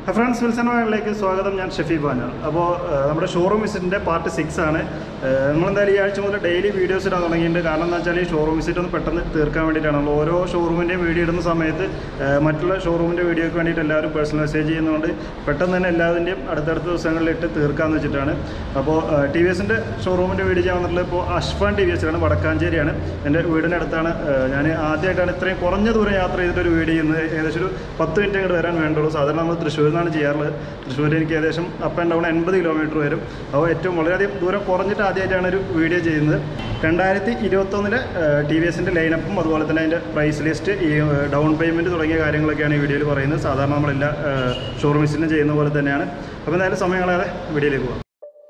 friends Wilson വാനിലേക്ക് സ്വാഗതം ഞാൻ ഷെഫി ബാന അപ്പോൾ നമ്മുടെ ഷോറൂം വിസിറ്റിൻ്റെ പാർട്ട് സിക്സ് ആണ് ഏഹ്, നമ്മളെന്തായാലും ഈ ആഴ്ച മുതൽ ഡെയിലി വീഡിയോസ് ഇടാൻ തുടങ്ങിയിട്ടുണ്ട് കാരണം എന്താ വെച്ചാൽ ഈ ഷോറൂം വിസിറ്റ് ഒന്ന് പെട്ടെന്ന് തീർക്കാൻ വേണ്ടിയിട്ടാണ് നമ്മൾ ഓരോ ഷോറൂമിൻ്റെയും വീഡിയോ ഇടുന്ന സമയത്ത് ഏഹ്, മറ്റുള്ള ഷോറൂമിൻ്റെ വീഡിയോയ്ക്ക് വേണ്ടിയിട്ട് എല്ലാവരും പേഴ്സണൽ മെസ്സേജ് ചെയ്യുന്നതുകൊണ്ട് പെട്ടെന്ന് തന്നെ എല്ലാതിൻ്റെയും അടുത്തടുത്ത ദിവസങ്ങളിൽ ഇട്ട് തീർക്കാമെന്ന് വെച്ചിട്ടാണ് അപ്പോൾ ടി വി എസിൻ്റെ ഷോറൂമിൻ്റെ വീഡിയോ ചെയ്യാൻ വന്നിട്ടുള്ളത് ഇപ്പോൾ അഷ്ഫാൻ ടി വി എസിലാണ് വടക്കാഞ്ചേരിയാണ് എൻ്റെ വീടിനടുത്താണ് ഞാൻ ആദ്യമായിട്ടാണ് ഇത്രയും കുറഞ്ഞ ദൂരം യാത്ര ചെയ്തിട്ട് ഒരു വീഡിയോ ചെയ്യുന്നത് ഏകദേശം ഒരു പത്ത് മിനിറ്റ് അങ്ങോട്ട് വരാൻ വേണ്ടുള്ളൂ സാധാരണ നമ്മൾ തൃശ്ശൂരിൽ നിന്നാണ് ചെയ്യാറുള്ളത് തൃശ്ശൂർ എനിക്ക് ഏകദേശം അപ്പ് ആൻഡ് ഡൗൺ എൺപത് കിലോമീറ്റർ വരും അപ്പോൾ ഏറ്റവും വളരെയധികം ദൂരം കുറഞ്ഞിട്ട് ആദ്യമായിട്ടാണ് ഒരു വീഡിയോ ചെയ്യുന്നത് രണ്ടായിരത്തി ഇരുപത്തൊന്നിലെ ടി വി എസിൻ്റെ ലൈനപ്പും അതുപോലെ തന്നെ അതിൻ്റെ പ്രൈസ് ലിസ്റ്റ് ഈ ഡൗൺ പേയ്മെൻറ്റ് തുടങ്ങിയ കാര്യങ്ങളൊക്കെയാണ് ഈ വീഡിയോയിൽ പറയുന്നത് സാധാരണ നമ്മളെല്ലാ ഷോറൂമിസിലും ചെയ്യുന്ന പോലെ തന്നെയാണ് അപ്പോൾ എന്തായാലും സമയം കളയാതെ വീഡിയോയിലേക്ക് പോകാം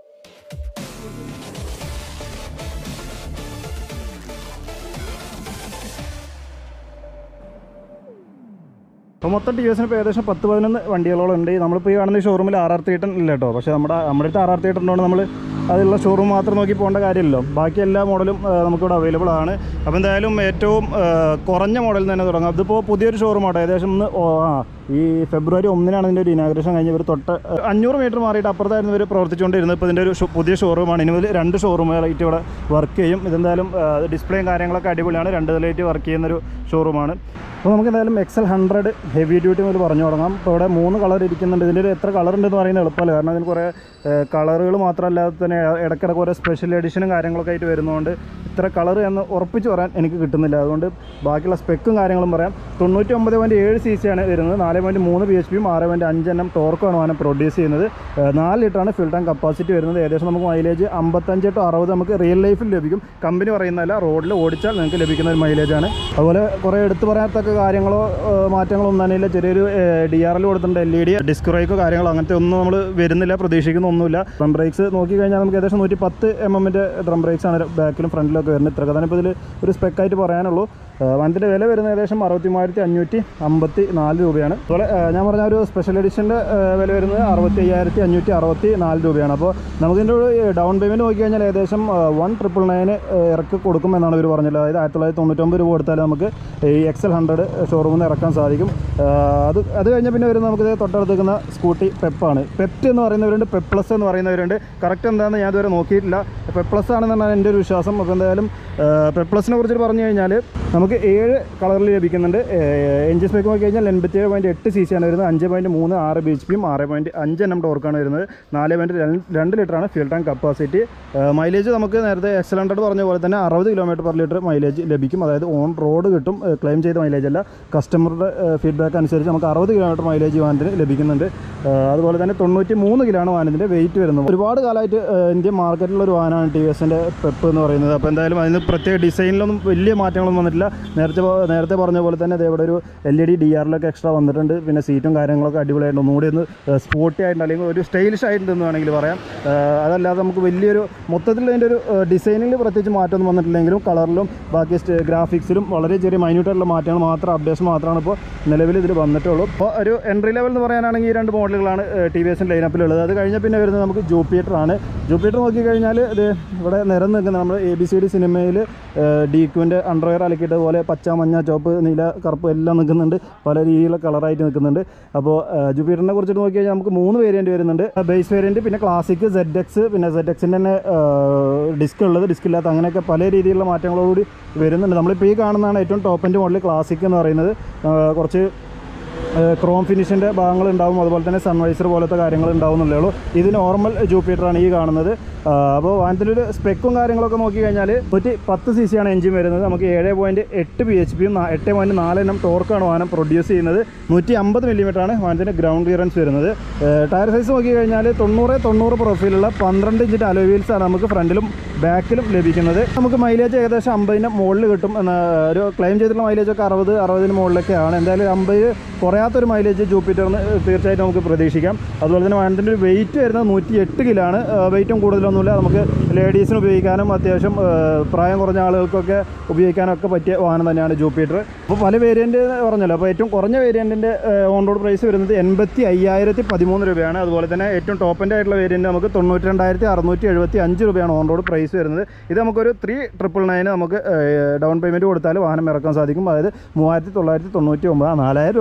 അപ്പോൾ മൊത്തം ടി വി എസിന് ഇപ്പോൾ ഏകദേശം പത്ത് പതിനൊന്ന് വണ്ടികളോളം ഉണ്ട് നമ്മളിപ്പോൾ ഈ കാണുന്ന ഈ ഷോറൂമിൽ ആർ ആർ തീട്ടൻ ഇല്ല കേട്ടോ പക്ഷേ നമ്മുടെ നമ്മുടെ അടുത്ത് ആർ ആർ തീട്ടൻ ഉള്ളതുകൊണ്ട് നമ്മൾ അതിലുള്ള ഷോറൂം മാത്രം നോക്കി പോകേണ്ട കാര്യമില്ലല്ലോ ബാക്കി എല്ലാ മോഡലും ആ, നമുക്കിവിടെ അവൈലബിൾ ആണ് അപ്പോൾ എന്തായാലും ഏറ്റവും ആ, കുറഞ്ഞ മോഡലിൽ തന്നെ തുടങ്ങാം അതിപ്പോൾ പുതിയൊരു ഷോറൂമാണ് ഏകദേശം ഒന്ന് ഓ, ആ ഈ ഫെബ്രുവരി ഒന്നിനാണ് ഇതിൻ്റെ ഒരു ഇനാഗ്രേഷൻ കഴിഞ്ഞ് ഇവർ തൊട്ട് അഞ്ഞൂറ് മീറ്റർ മാറിയിട്ട് അപ്പുറത്തായിരുന്നു ഇവർ പ്രവർത്തിച്ചുകൊണ്ടിരുന്നത് ഇപ്പോൾ ഇതിൻ്റെ ഒരു ഷോ- പുതിയ ഷോറൂമാണ് ഇനി മുതൽ രണ്ട് ഷോറൂമുകളായിട്ട് ഇവിടെ വർക്ക് ചെയ്യും ഇതെന്തായാലും ഡിസ്പ്ലേയും കാര്യങ്ങളൊക്കെ അടിപൊളിയാണ് രണ്ട് നിലയായിട്ട് വർക്ക് ചെയ്യുന്നൊരു ഷോറൂമാണ് അപ്പോൾ നമുക്ക് എന്തായാലും എക്സൽ ഹൺഡ്രഡ് ഹെവി ഡ്യൂട്ടി മുതൽ പറഞ്ഞു തുടങ്ങാം ഇപ്പോൾ ഇവിടെ മൂന്ന് കളർ ഇരിക്കുന്നുണ്ട് ഇതിൻ്റെ ഒരു എത്ര കളർ ഉണ്ടെന്ന് പറയുന്നത് എളുപ്പമല്ല കാരണം അതിന് കുറേ കളറുകൾ മാത്രമല്ലാതെ തന്നെ ഇടയ്ക്കിടയ്ക്ക് ഓരോ സ്പെഷ്യൽ എഡിഷനും കാര്യങ്ങളൊക്കെ ആയിട്ട് വരുന്നതുകൊണ്ട് ഇത്ര കളർ എന്ന് ഉറപ്പിച്ച് പറയാൻ എനിക്ക് കിട്ടുന്നില്ല അതുകൊണ്ട് ബാക്കിയുള്ള സ്പെക്കും കാര്യങ്ങളും പറയാം തൊണ്ണൂറ്റി ഒമ്പത് പോയിൻറ്റ് ഏഴ് സി സി ആണ് വരുന്നത് നാല് പോയിൻറ്റ് മൂന്ന് ബി എച്ച് പിയും ആറ് പോയിൻറ്റ് അഞ്ചെണ്ണം ടോർക്കുമാണ് വാഹനം പ്രൊഡ്യൂസ് ചെയ്യുന്നത് ഏഹ് നാല് ലിറ്ററാണ് ഫിൽ ടാങ്ക് കപ്പാസിറ്റി വരുന്നത് ഏകദേശം നമുക്ക് മൈലേജ് അമ്പത്തഞ്ച് ടു അറുപത് നമുക്ക് റിയൽ ലൈഫിൽ ലഭിക്കും കമ്പനി പറയുന്നതല്ല റോഡിൽ ഓടിച്ചാൽ നിങ്ങൾക്ക് ലഭിക്കുന്ന ഒരു മൈലേജാണ് അതുപോലെ കുറേ എടുത്തു പറയത്തക്ക കാര്യങ്ങളോ ഏഹ് മാറ്റങ്ങളോ ഒന്നും തന്നെ ഇല്ല ചെറിയൊരു ഡി ആർ എൽ കൊടുത്തിട്ടുണ്ട് എൽ ഇ ഡി ഡിസ്ക് ബ്രേക്കോ കാര്യങ്ങളോ അങ്ങനത്തെ ഒന്നും നമ്മൾ വരുന്നില്ല പ്രതീക്ഷിക്കുന്ന ഒന്നുമില്ല ഡ്രം ബ്രേക്സ് നോക്കി കഴിഞ്ഞാൽ നമുക്ക് ഏകദേശം നൂറ്റി പത്ത് എം എമ്മിൻ്റെ ഡ്രം ബ്രേക്സ് ആണ് ബാക്കിലും ഫ്രണ്ടിലൊക്കെ വരുന്നത് ഇത്രയൊക്കെ തന്നെ ഇപ്പോൾ ഇതിൽ ഒരു സ്പെക്കായിട്ട് പറയാനുള്ളൂ വണ്ടിൻ്റെ വില വരുന്നത് ഏകദേശം അറുപത്തി മൂവായിരത്തി അഞ്ഞൂറ്റി അമ്പത്തി നാല് രൂപയാണ് അതുപോലെ ഏഹ് ഞാൻ പറഞ്ഞ ഒരു സ്പെഷ്യൽ എഡിഷൻ്റെ വില വരുന്നത് അറുപത്തി അയ്യായിരത്തി അഞ്ഞൂറ്റി അറുപത്തി നാല് രൂപയാണ് അപ്പോൾ നമുക്കിതിൻ്റെ ഒരു ഡൗൺ പേയ്മെൻറ്റ് നോക്കി കഴിഞ്ഞാൽ ഏകദേശം വൺ ട്രിപ്പിൾ നയന് ഇറക്കി കൊടുക്കും എന്നാണ് ഇവർ പറഞ്ഞത് അതായത് ആയിരത്തി തൊള്ളായിരത്തി തൊണ്ണൂറ്റൊമ്പത് രൂപ കൊടുത്താൽ നമുക്ക് ഈ എക്സൽ ഹൺഡ്രഡ് ഷോറൂമിൽ നിന്ന് ഇറക്കാൻ സാധിക്കും ഏഹ് അത് അത് കഴിഞ്ഞാൽ പിന്നെ വരുന്നത് നമുക്ക് തൊട്ടടുത്ത് നിൽക്കുന്ന സ്കൂട്ടി പെപ്പാണ് പെപ്റ്റ് എന്ന് പറയുന്നവരുണ്ട് പെപ്ലസ് എന്ന് പറയുന്നവരുണ്ട് കറക്റ്റ് എന്താണെന്ന് ഞാൻ ഇതുവരെ നോക്കിയിട്ടില്ല പെപ്ലസ് ആണെന്നാണ് എൻ്റെ ഒരു വിശ്വാസം അപ്പോൾ എന്തായാലും പെപ്ലസിനെ കുറിച്ച് പറഞ്ഞു കഴിഞ്ഞാൽ നമുക്ക് ഏഴ് കളറിൽ ലഭിക്കുന്നുണ്ട് എഞ്ചിൻ സ്പെക്ക് നോക്കി കഴിഞ്ഞാൽ എൺപത്തി ഏഴ് പോയിൻറ്റ് എട്ട് സി സി ആണ് വരുന്നത് അഞ്ച് പോയിൻറ്റ് മൂന്ന് ആറ് ബി എച്ച് പിയും ആറ് പോയിൻറ്റ് അഞ്ച് എണ്ണം ടോർക്കാണ് വരുന്നത് നാല് പോയിൻറ്റ് രണ്ട് ലിറ്ററാണ് ഫ്യൂൽ ടാങ്ക് കപ്പാസിറ്റി മൈലേജ് നമുക്ക് നേരത്തെ എക്സൽ ഹൺഡ്രഡ് പറഞ്ഞ പോലെ തന്നെ അറുപത് കിലോമീറ്റർ പെർ ലിറ്റർ മൈലേജ് ലഭിക്കും അതായത് ഓൺ റോഡ് കിട്ടും ക്ലെയിം ചെയ്ത മൈലേജ് അല്ല കസ്റ്റമറുടെ ഫീഡ്ബാക്ക് അനുസരിച്ച് നമുക്ക് അറുപത് കിലോമീറ്റർ മൈലേജ് വാഹനത്തിന് ലഭിക്കുന്നുണ്ട് ഏഹ് അതുപോലെ തന്നെ തൊണ്ണൂറ്റി മൂന്ന് കിലോയാണ് വാഹനത്തിൻ്റെ വെയിറ്റ് വരുന്നത് ഒരുപാട് കാലമായിട്ട് ഏഹ് ഇന്ത്യൻ മാർക്കറ്റിലുള്ള ഒരു വാഹനമാണ് ടി വി എസിൻ്റെ പെപ്പ് എന്ന് പറയുന്നത് അപ്പോൾ എന്തായാലും അതിന് പ്രത്യേക ഡിസൈനിലൊന്നും വലിയ മാറ്റങ്ങളൊന്നും വന്നിട്ടില്ല നേരത്തെ പോ- നേരത്തെ പറഞ്ഞ പോലെ തന്നെ ദേ ഇവിടെ ഒരു എൽ ഇ ഡി ഡി ആറിലൊക്കെ എക്സ്ട്രാ വന്നിട്ടുണ്ട് പിന്നെ സീറ്റും കാര്യങ്ങളൊക്കെ അടിപൊളിയായിട്ട് ഒന്നുകൂടി ഒന്ന് സ്പോർട്ടി ആയിട്ട് അല്ലെങ്കിൽ ഒരു സ്റ്റൈലിഷ് ആയിട്ടുണ്ടെന്ന് വേണമെങ്കിൽ പറയാം ഏഹ് അതല്ലാതെ നമുക്ക് വലിയൊരു മൊത്തത്തിൽ അതിൻ്റെ ഒരു ഡിസൈനിൽ പ്രത്യേകിച്ച് മാറ്റമൊന്നും വന്നിട്ടില്ലെങ്കിലും കളറിലും ബാക്കി ഗ്രാഫിക്സിലും വളരെ ചെറിയ മൈന്യൂട്ടായിട്ടുള്ള മാറ്റങ്ങൾ മാത്രം അപ്ഡേഷൻ മാത്രമാണ് ഇപ്പോൾ നിലവിൽ ഇതിൽ വന്നിട്ടുള്ളൂ അപ്പോൾ ഒരു എൻട്രി ലെവൽ എന്ന് പറയാനാണെങ്കിൽ ഈ രണ്ട് മോഡലുകളാണ് ടി വി എസിൻ്റെ ലൈനപ്പിലുള്ളത് അത് കഴിഞ്ഞാൽ പിന്നെ വരുന്നത് നമുക്ക് ജൂപ്പിറ്റർ ആണ് ജൂപ്പിറ്റർ നോക്കിക്കഴിഞ്ഞാൽ ഇത് ഇവിടെ നിരന്ന് നിൽക്കുന്ന നമ്മൾ എ ബി സി ഡി സിനിമയിൽ ഡീക്യുവിൻ്റെ അണ്ടർവെയർ അലക്കിയിട്ട് പോലെ പച്ച മഞ്ഞ ചുവപ്പ് നീല കറുപ്പ് എല്ലാം നിൽക്കുന്നുണ്ട് പല രീതിയിലുള്ള കളറായിട്ട് നിൽക്കുന്നുണ്ട് അപ്പോൾ ജൂപ്പിറ്ററിനെ കുറിച്ചിട്ട് നോക്കി കഴിഞ്ഞാൽ നമുക്ക് മൂന്ന് വേരിയൻറ്റ് വരുന്നുണ്ട് ബേസ് വേരിയൻറ്റ് പിന്നെ ക്ലാസിക് സെഡ് എക്സ് പിന്നെ സെഡ് എക്സിൻ്റെ തന്നെ ഡിസ്ക് ഉള്ളത് ഡിസ്ക് ഇല്ലാത്ത അങ്ങനെയൊക്കെ പല രീതിയിലുള്ള മാറ്റങ്ങളോടുകൂടി വരുന്നുണ്ട് നമ്മളിപ്പോൾ ഈ കാണുന്നതാണ് ഏറ്റവും ടോപ്പ് എൻ്റെ മോഡൽ ക്ലാസിക് എന്ന് പറയുന്നത് ആ, കുറച്ച് ക്രോം ഫിനിഷിൻ്റെ ഭാഗങ്ങൾ ഉണ്ടാവും അതുപോലെ തന്നെ സൺവൈസർ പോലത്തെ കാര്യങ്ങൾ ഉണ്ടാവുന്നുള്ളേ ഉള്ളൂ ഇത് നോർമൽ ജൂപ്പിറ്ററാണ് ഈ കാണുന്നത് ആ, അപ്പോൾ വാഹനത്തിൻ്റെ ഒരു സ്പെക്കും കാര്യങ്ങളൊക്കെ നോക്കി കഴിഞ്ഞാൽ നൂറ്റി പത്ത് സി സി ആണ് എഞ്ചിൻ വരുന്നത് നമുക്ക് ഏഴ് പോയിൻറ്റ് എട്ട് ബി എച്ച് പിയും എട്ട് പോയിൻറ്റ് നാല് എണ്ണം ടോർക്കാണ് വാഹനം പ്രൊഡ്യൂസ് ചെയ്യുന്നത് നൂറ്റി അമ്പത് മില്ലിമീറ്ററാണ് വാഹനത്തിൻ്റെ ഗ്രൗണ്ട് ക്ലിയറൻസ് വരുന്നത് ടയർ സൈസ് നോക്കി കഴിഞ്ഞാൽ തൊണ്ണൂറ് തൊണ്ണൂറ് പ്രൊഫൈലുള്ള പന്ത്രണ്ട് ഇഞ്ചിൻ്റെ അലോ വീൽസ് ആണ് നമുക്ക് ഫ്രണ്ടിലും ബാക്കിലും ലഭിക്കുന്നത് നമുക്ക് മൈലേജ് ഏകദേശം അമ്പതിന് മുകളിൽ കിട്ടും എന്ന ഒരു ക്ലെയിം ചെയ്തിട്ടുള്ള മൈലേജ് ഒക്കെ അറുപത് അറുപതിന് മുകളിലൊക്കെയാണ് എന്തായാലും അമ്പത് കുറയാത്തൊരു മൈലേജ് ജൂപ്പിറ്ററിന് തീർച്ചയായിട്ടും നമുക്ക് പ്രതീക്ഷിക്കാം അതുപോലെ തന്നെ വാഹനത്തിൻ്റെ ഒരു വെയിറ്റ് വരുന്നത് നൂറ്റി എട്ട് കിലാണ് വെയിറ്റും കൂടുതലൊന്നുമില്ല നമുക്ക് ലേഡീസിന് ഉപയോഗിക്കാനും അത്യാവശ്യം ആ, പ്രായം കുറഞ്ഞ ആളുകൾക്കൊക്കെ ഉപയോഗിക്കാനൊക്കെ പറ്റിയ വാഹനം തന്നെയാണ് ജൂപ്പിറ്റർ അപ്പോൾ പല വേരിയൻറ്റ് പറഞ്ഞല്ലോ അപ്പോൾ ഏറ്റവും കുറഞ്ഞ വേരിയൻറ്റിൻ്റെ ഓൺ റോഡ് പ്രൈസ് വരുന്നത് എൺപത്തി അയ്യായിരത്തി പതിമൂന്ന് രൂപയാണ് അതുപോലെ തന്നെ ഏറ്റവും ടോപ്പിൻ്റെ ആയിട്ടുള്ള വേരിയൻറ്റ് നമുക്ക് തൊണ്ണൂറ്റി രണ്ടായിരത്തി അറുന്നൂറ്റി എഴുപത്തി അഞ്ച് രൂപയാണ് ഓൺ റോഡ് പ്രൈസ് വരുന്നത് ഇത് നമുക്കൊരു ത്രീ ട്രിപ്പിൾ നയന് നമുക്ക് ഡൗൺ പേയ്മെൻറ്റ് കൊടുത്താൽ വാഹനം ഇറക്കാൻ സാധിക്കും അതായത് മൂവായിരത്തി തൊള്ളായിരത്തി തൊണ്ണൂറ്റി ഒമ്പത് നാലായിരം രൂപ കൊടുത്തു കഴിഞ്ഞാൽ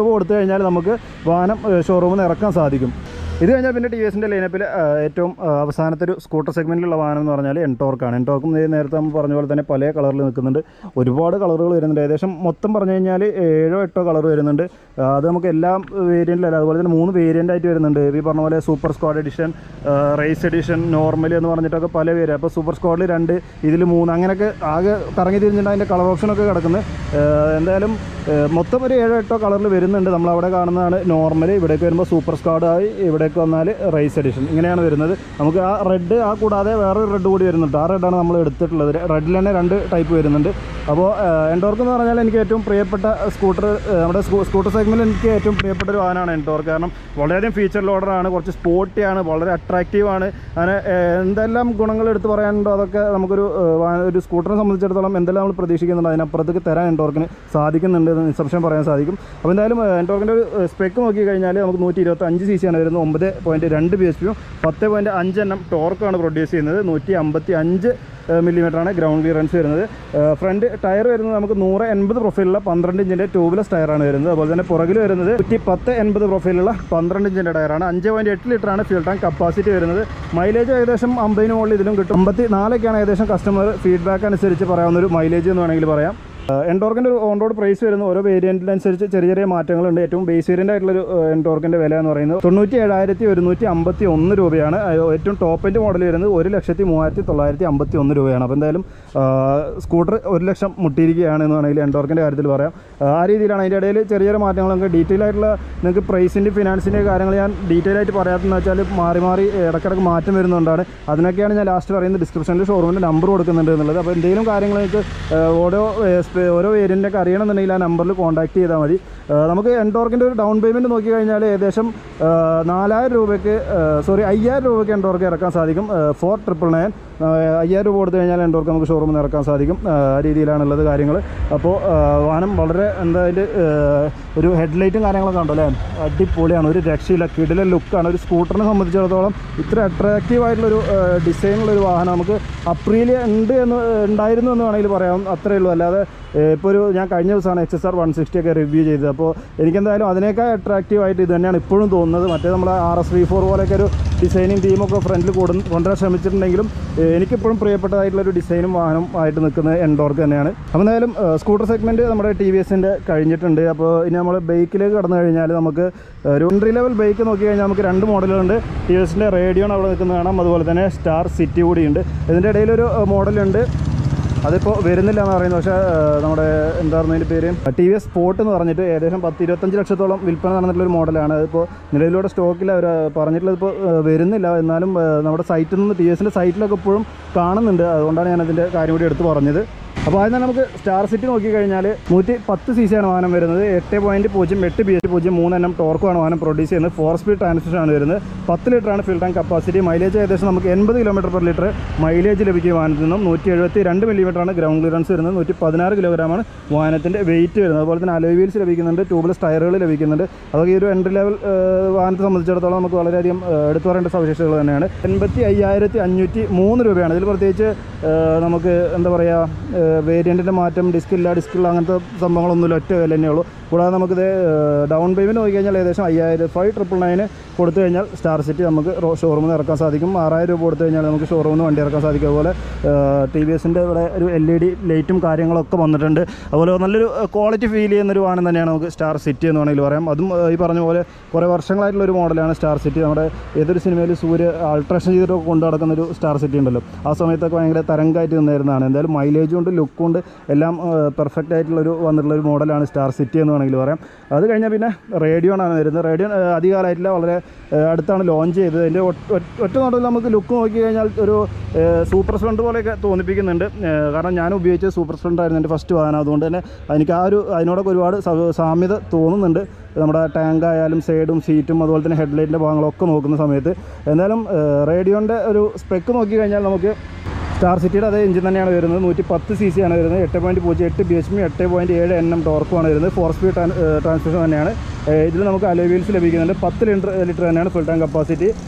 കഴിഞ്ഞാൽ നമുക്ക് വാഹനം ഷോറൂമിൽ നിന്ന് ഇറക്കാൻ സാധിക്കും ഇത് കഴിഞ്ഞാൽ പിന്നെ ടി വി എസിൻ്റെ ലൈനപ്പിൽ ഏറ്റവും ആ, അവസാനത്തെ ഒരു സ്കൂട്ടർ സെഗ്മെൻറ്റിലുള്ള വാഹനം എന്ന് പറഞ്ഞാൽ എൻടോർക്കാണ് എൻടോർക്കും ഇത് നേരത്തെ നമ്മൾ പറഞ്ഞ പോലെ തന്നെ പല കളറിൽ നിൽക്കുന്നുണ്ട് ഒരുപാട് കളറുകൾ വരുന്നുണ്ട് ഏകദേശം മൊത്തം പറഞ്ഞു കഴിഞ്ഞാൽ ഏഴോ എട്ടോ കളർ വരുന്നുണ്ട് ആ, അത് നമുക്ക് എല്ലാ വേരിയൻറ്റിലല്ല അതുപോലെ തന്നെ മൂന്ന് വേരിയൻ്റ് ആയിട്ട് വരുന്നുണ്ട് ഈ പറഞ്ഞ പോലെ super squad edition race edition normal എന്ന് പറഞ്ഞിട്ടൊക്കെ പല പേര് അപ്പോൾ സൂപ്പർ സ്ക്വാഡിൽ രണ്ട് ഇതിൽ മൂന്ന് അങ്ങനെയൊക്കെ ആകെ കറങ്ങി തിരിഞ്ഞിട്ട് അതിൻ്റെ കളർ ഓപ്ഷനൊക്കെ കിടക്കുന്നത് എന്തായാലും ആ, മൊത്തം ഒരു ഏഴോ എട്ടോ കളറിൽ വരുന്നുണ്ട് നമ്മളവിടെ കാണുന്നതാണ് നോർമൽ ഇവിടേക്ക് വരുമ്പോൾ സൂപ്പർ സ്ക്വാഡ് ആയി ഇവിടേക്ക് വന്നാൽ റേസ് എഡിഷൻ ഇങ്ങനെയാണ് വരുന്നത് നമുക്ക് ആ റെഡ് ആ കൂടാതെ വേറൊരു റെഡ് കൂടി വരുന്നുണ്ട് ആ റെഡാണ് നമ്മൾ എടുത്തിട്ടുള്ളത് റെഡിൽ തന്നെ രണ്ട് ടൈപ്പ് വരുന്നുണ്ട് അപ്പോൾ എൻടോർക്ക് എന്ന് പറഞ്ഞാൽ എനിക്ക് ഏറ്റവും പ്രിയപ്പെട്ട സ്കൂട്ടർ നമ്മുടെ സ്കൂട്ടർ സെഗ്മെൻറ്റിൽ എനിക്ക് ഏറ്റവും പ്രിയപ്പെട്ട ഒരു വാഹനമാണ് എൻടോർക്ക് കാരണം വളരെയധികം ഫീച്ചർ ലോഡറാണ് കുറച്ച് സ്പോർട്ടിയാണ് വളരെ അട്രാക്റ്റീവാണ് അങ്ങനെ ഏഹ്, എന്തെല്ലാം ഗുണങ്ങൾ എടുത്ത് പറയാനുണ്ടോ അതൊക്കെ നമുക്കൊരു ഏഹ്, വാ- ഒരു സ്കൂട്ടറിനെ സംബന്ധിച്ചിടത്തോളം എന്തെല്ലാം നമ്മൾ പ്രതീക്ഷിക്കുന്നുണ്ട് അതിനപ്പുറത്തേക്ക് തരാൻ എൻടോർക്കിന് സാധിക്കുന്നുണ്ട് എന്ന് നിസ്സംശയം പറയാൻ സാധിക്കും അപ്പോൾ എന്തായാലും എൻടോർക്കിൻ്റെ ഒരു സ്പെക്ക് നോക്കി കഴിഞ്ഞാൽ നമുക്ക് നൂറ്റി ഇരുപത്തി അഞ്ച് സി സി ആണ് വരുന്നത് ഒമ്പത് പോയിൻറ്റ് രണ്ട് ബി എസ് പിയും പത്ത് പോയിൻറ്റ് അഞ്ച് എണ്ണം ടോർക്കാണ് പ്രൊഡ്യൂസ് ചെയ്യുന്നത് നൂറ്റി അമ്പത്തി അഞ്ച് മില്ലിമീറ്ററാണ് ഗ്രൗണ്ട് ക്ലിയറൻസ് വരുന്നത് ഫ്രണ്ട് ടയർ വരുന്നത് നമുക്ക് നൂറ് എൺപത് പ്രൊഫൈലുള്ള പന്ത്രണ്ട് ഇഞ്ചിൻ്റെ ട്യൂബ്ലെസ് ടയറാണ് വരുന്നത് അതുപോലെ തന്നെ പുറകിൽ വരുന്നത് നൂറ്റി പത്ത് എൺപത് പ്രൊഫൈലുള്ള പന്ത്രണ്ട് ഇഞ്ചിൻ്റെ ടയറാണ് അഞ്ച് പോയിൻറ്റ് എട്ട് ലിറ്ററാണ് ഫ്യൂൽ ടാങ്ക് കപ്പാസിറ്റി വരുന്നത് മൈലേജ് ഏകദേശം അമ്പതിന് മുകളിൽ ഇതിലും കിട്ടും അമ്പത്തി നാലൊക്കെയാണ് ഏകദേശം കസ്റ്റമർ ഫീഡ്ബാക്ക് അനുസരിച്ച് പറയാവുന്ന ഒരു മൈലേജ് എന്ന് വേണമെങ്കിൽ പറയാം എൻടോർക്കിൻ്റെ ഒരു ഓൺ റോഡ് പ്രൈസ് വരുന്ന ഓരോ വേരിയൻറ്റിനനുസരിച്ച് ചെറിയ ചെറിയ മാറ്റങ്ങളുണ്ട് ഏറ്റവും ബേസ് വേരിയൻ്റ് ആയിട്ടുള്ളൊരു എൻടോർക്കിൻ്റെ വില എന്ന് പറയുന്നത് തൊണ്ണൂറ്റി ഏഴായിരത്തി ഒരുന്നൂറ്റി അമ്പത്തി ഒന്ന് രൂപയാണ് അത് ഏറ്റവും ടോപ്പ് എൻഡ് മോഡൽ വരുന്നത് ഒരു ലക്ഷത്തി മൂവായിരത്തി തൊള്ളായിരത്തി അമ്പത്തി ഒന്ന് രൂപയാണ് അപ്പോൾ എന്തായാലും സ്കൂട്ടർ ഒരു ലക്ഷം മുട്ടിയിരിക്കുകയാണ് എന്ന് വേണമെങ്കിൽ എൻടോർക്കിൻ്റെ കാര്യത്തിൽ പറയാം ആ രീതിയിലാണ് അതിൻ്റെ ഇടയിൽ ചെറിയ ചെറിയ മാറ്റങ്ങൾ നമുക്ക് ഡീറ്റെയിൽ ആയിട്ടുള്ള നിങ്ങൾക്ക് പ്രൈസിൻ്റെ ഫിനാൻസിൻ്റെ കാര്യങ്ങൾ ഞാൻ ഡീറ്റെയിൽ ആയിട്ട് പറയാത്തതെന്ന് വെച്ചാൽ മാറി മാറി ഇടയ്ക്കിടയ്ക്ക് മാറ്റം വരുന്നതുകൊണ്ടാണ് അതിനൊക്കെയാണ് ഞാൻ ലാസ്റ്റ് പറയുന്നത് ഡിസ്ക്രിപ്ഷനിൽ ഷോറൂമിൻ്റെ നമ്പർ കൊടുക്കുന്നുണ്ട് എന്നുള്ളത് അപ്പോൾ എന്തെങ്കിലും കാര്യങ്ങൾ നിങ്ങൾക്ക് ഏഹ്, ഓരോ ഏഹ്, സ്പെ- ഓരോ വേരിയൻ്റൊക്കെ അറിയണമെന്നുണ്ടെങ്കിൽ ആ നമ്പറിൽ കോൺടാക്ട് ചെയ്താൽ മതി ഏഹ്, നമുക്ക് എൻടോർക്കിൻ്റെ ഒരു ഡൗൺ പേയ്മെൻറ്റ് നോക്കി കഴിഞ്ഞാൽ ഏകദേശം ഏഹ്, നാലായിരം രൂപയ്ക്ക് സോറി അയ്യായിരം രൂപയ്ക്ക് എൻടോർക്ക് ഇറക്കാൻ സാധിക്കും ഫോർ ട്രിപ്പിൾ നയൻ അയ്യായിരം രൂപ കൊടുത്തു കഴിഞ്ഞാൽ എൻടോർക്ക് നമുക്ക് ഷോറൂമിൽ നിന്ന് ഇറക്കാൻ സാധിക്കും ഏഹ്, ആ രീതിയിലാണുള്ളത് കാര്യങ്ങൾ അപ്പോൾ ഏഹ്, വാഹനം വളരെ എന്താ അതിൻ്റെ ഏഹ്, ഒരു ഹെഡ്ലൈറ്റും കാര്യങ്ങളൊക്കെ ഉണ്ടല്ലോ അല്ലേ അടിപൊളിയാണ് ഒരു രക്ഷയില്ല കിടില ലുക്കാണ് ഒരു സ്കൂട്ടറിനെ സംബന്ധിച്ചിടത്തോളം ഇത്ര അട്രാക്റ്റീവ് ആയിട്ടുള്ളൊരു ഡിസൈനുള്ള ഒരു വാഹനം നമുക്ക് അപ്രീലിയ ഉണ്ട് എന്ന് ഉണ്ടായിരുന്നു എന്ന് വേണമെങ്കിൽ പറയാം അത്രയേ ഉള്ളൂ അല്ലാതെ ഇപ്പോൾ ഒരു ഞാൻ കഴിഞ്ഞ ദിവസമാണ് X S R one sixty ഒക്കെ റിവ്യൂ ചെയ്തത് അപ്പോൾ എനിക്കെന്തായാലും അതിനേക്കാൾ അട്രാക്റ്റീവ് ആയിട്ട് ഇത് തന്നെയാണ് ഇപ്പോഴും തോന്നുന്നത് മറ്റേ നമ്മുടെ ആർ എസ് വി ഫോർ പോലെയൊക്കെ ഒരു ഡിസൈനും തീമൊക്കെ ഫ്രണ്ടിൽ കൊടു കൊണ്ടുവരാൻ ശ്രമിച്ചിട്ടുണ്ടെങ്കിലും ഏഹ്, എനിക്കിപ്പോഴും പ്രിയപ്പെട്ടതായിട്ടുള്ള ഒരു ഡിസൈനും വാഹനം ആയിട്ട് നിൽക്കുന്നത് എൻഡോർക്ക് തന്നെയാണ് അപ്പോൾ എന്തായാലും സ്കൂട്ടർ സെഗ്മെൻറ്റ് നമ്മുടെ ടി വി എസിൻ്റെ കഴിഞ്ഞിട്ടുണ്ട് അപ്പോൾ ഇനി നമ്മൾ ബൈക്കിലേക്ക് കടന്നു കഴിഞ്ഞാൽ നമുക്ക് ഒരു എൻട്രി ലെവൽ ബൈക്ക് നോക്കി കഴിഞ്ഞാൽ നമുക്ക് രണ്ട് മോഡലുണ്ട് ടി വി എസിൻ്റെ റേഡിയോൺ അവിടെ നിൽക്കുന്നത് കാണാം അതുപോലെ തന്നെ സ്റ്റാർ സിറ്റി കൂടിയുണ്ട് ഇതിൻ്റെ ഇടയിലൊരു മോഡലുണ്ട് അതിപ്പോൾ വരുന്നില്ല എന്ന് പറയുന്നത് പക്ഷേ ഏഹ്, നമ്മുടെ എന്തായിരുന്നു അതിൻ്റെ പേര് ടി വി എസ് സ്പോർട്ട് എന്ന് പറഞ്ഞിട്ട് ഏകദേശം പത്ത് ഇരുപത്തഞ്ച് ലക്ഷത്തോളം വിൽപ്പന നടന്നിട്ടുള്ള ഒരു മോഡലാണ് അതിപ്പോൾ നിലവിലൂടെ സ്റ്റോക്കിൽ അവർ പറഞ്ഞിട്ടുള്ളത് ഇപ്പോൾ ഏഹ്, വരുന്നില്ല എന്നാലും ഏഹ്, നമ്മുടെ സൈറ്റിൽ നിന്ന് ടി വി എസിൻ്റെ സൈറ്റിലൊക്കെ ഇപ്പോഴും കാണുന്നുണ്ട് അതുകൊണ്ടാണ് ഞാൻ അതിൻ്റെ കാര്യം കൂടി എടുത്ത് പറഞ്ഞത് അപ്പോൾ ആദ്യം തന്നെ നമുക്ക് സ്റ്റാർ സിറ്റി നോക്കിക്കഴിഞ്ഞാൽ നൂറ്റി പത്ത് സി സി ആണ് വാഹനം വരുന്നത് എട്ട് പോയിൻറ്റ് പൂജ്യം എട്ട് ബി എച്ച് പൂജ്യം മൂന്ന് എണ്ണം ടോർക്കുമാണ് വാഹനം പ്രൊഡ്യൂസ് ചെയ്യുന്നത് ഫോർ സ്പീഡ് ട്രാൻസ്മിഷൻ ആണ് വരുന്നത് പത്ത് ലിറ്ററാണ് ഫിൽ ടാങ്ക് കപ്പാസിറ്റി മൈലേജ് ഏകദേശം നമുക്ക് എൺപത് കിലോമീറ്റർ പെർ ലിറ്റർ മൈലേജ് ലഭിക്കും വാഹനത്തിൽ നിന്നും നൂറ്റി എഴുപത്തി രണ്ട് മില്ലിമീറ്ററാണ് ഗ്രൗണ്ട് ക്ലിയറൻസ് വരുന്നത് നൂറ്റി പതിനാറ് കിലോഗ്രാമാണ് വാഹനത്തിൻ്റെ വെയിറ്റ് വരുന്നത് അതുപോലെ തന്നെ അലോയ് വീൽസ് ലഭിക്കുന്നുണ്ട് ട്യൂബ്ലെസ് ടയറുകൾ ലഭിക്കുന്നുണ്ട് അതൊക്കെ ഈ ഒരു എൻട്രി ലെവൽ വാഹനത്തെ സംബന്ധിച്ചിടത്തോളം നമുക്ക് വളരെയധികം ഏഹ്, എടുത്തു പറയേണ്ട സവിശേഷതകൾ തന്നെയാണ് എൺപത്തി അയ്യായിരത്തി അഞ്ഞൂറ്റി മൂന്ന് രൂപയാണ് ഇതിൽ പ്രത്യേകിച്ച് ഏഹ്, നമുക്ക് എന്താ പറയുക വേരിയൻറ്റിൻ്റെ മാറ്റം ഡിസ്കില്ല ഡിസ്കില്ല അങ്ങനത്തെ സംഭവങ്ങളൊന്നുമില്ല ഒറ്റ വില തന്നെയുള്ളൂ കൂടാതെ നമുക്കിത് ഡൗൺ പേയ്മെൻറ്റ് നോക്കി കഴിഞ്ഞാൽ ഏകദേശം അയ്യായിരം ഫൈവ് ട്രിപ്പിൾ നയന് കൊടുത്തു കഴിഞ്ഞാൽ സ്റ്റാർ സിറ്റി നമുക്ക് ഷോറൂമിൽ നിന്ന് ഇറക്കാൻ സാധിക്കും ആറായിരം രൂപ കൊടുത്തു കഴിഞ്ഞാൽ നമുക്ക് ഷോറൂമിൽ നിന്ന് വണ്ടി ഇറക്കാൻ സാധിക്കും അതുപോലെ ടി വി എസിൻ്റെ ഇവിടെ ഒരു എൽ ഇ ഡി ലൈറ്റും കാര്യങ്ങളൊക്കെ വന്നിട്ടുണ്ട് അതുപോലെ നല്ലൊരു ക്വാളിറ്റി ഫീൽ ചെയ്യുന്നൊരു വാഹനം തന്നെയാണ് നമുക്ക് സ്റ്റാർ സിറ്റി എന്ന് വേണമെങ്കിൽ പറയാം അതും ഏഹ്, ഈ പറഞ്ഞ പോലെ കുറേ വർഷങ്ങളായിട്ടുള്ള ഒരു മോഡലാണ് സ്റ്റാർ സിറ്റി നമ്മുടെ ഏതൊരു സിനിമയിൽ സൂര്യ ആൾട്രേഷൻ ചെയ്തിട്ടൊക്കെ കൊണ്ടു നടക്കുന്ന ഒരു സ്റ്റാർ സിറ്റി ഉണ്ടല്ലോ ആ സമയത്തൊക്കെ ഭയങ്കര തരംഗമായിട്ട് നിന്നിരുന്നതാണ് എന്തായാലും മൈലേജും ഉണ്ട് ലുക്കും ഉണ്ട് എല്ലാം പെർഫെക്റ്റ് ആയിട്ടുള്ളൊരു വന്നിട്ടുള്ള ഒരു മോഡലാണ് സ്റ്റാർ സിറ്റി എന്ന് വേണമെങ്കിൽ പറയാം അത് കഴിഞ്ഞാൽ പിന്നെ റേഡിയോ ആണ് വരുന്നത് റേഡിയോ അധികകാലമായിട്ടില്ല വളരെ ഏഹ്, അടുത്താണ് ലോഞ്ച് ചെയ്തത് അതിൻ്റെ ഒറ്റ- ഒറ്റ- ഒറ്റ നോട്ടത്തിൽ നമുക്ക് ലുക്ക് നോക്കി കഴിഞ്ഞാൽ ഒരു ഏഹ്, സൂപ്പർ സ്പ്ലെൻഡർ പോലെയൊക്കെ തോന്നിപ്പിക്കുന്നുണ്ട് ഏഹ്, കാരണം ഞാൻ ഉപയോഗിച്ചത് സൂപ്പർ സ്പ്ലെൻഡർ ആയിരുന്നു എൻ്റെ ഫസ്റ്റ് വാഹനം അതുകൊണ്ട് തന്നെ എനിക്ക് ആ ഒരു അതിനോടൊക്കെ ഒരുപാട് സ- സാമ്യത തോന്നുന്നുണ്ട് നമ്മുടെ ടാങ്ക് ആയാലും സൈഡും സീറ്റും അതുപോലെ തന്നെ ഹെഡ്ലൈറ്റിൻ്റെ ഭാഗങ്ങളൊക്കെ നോക്കുന്ന സമയത്ത് എന്തായാലും റേഡിയോൻ്റെ ഒരു സ്പെക്ക് നോക്കി കഴിഞ്ഞാൽ നമുക്ക് സ്റ്റാർ സിറ്റിയുടെ അതേ എഞ്ചിൻ തന്നെയാണ് വരുന്നത് നൂറ്റി പത്ത് സി സി ആണ് വരുന്നത് എട്ട് പോയിൻറ്റ് പൂജ്യം എട്ട് ബി എച്ച് മി എട്ട് പോയിൻറ്റ് ഏഴ് എൻ എം ടോർക്കുമാണ് വരുന്നത് ഫോർ സ്പീഡ് ട്രാൻസ്മിഷൻ തന്നെയാണ് ഏഹ് ഇതിൽ നമുക്ക് അലോയ് വീൽസ് ലഭിക്കുന്നുണ്ട് പത്ത് ലിറ്റർ ലിറ്റർ തന്നെയാണ് ഫുൾ ടാങ്ക് കപ്പാസിറ്റി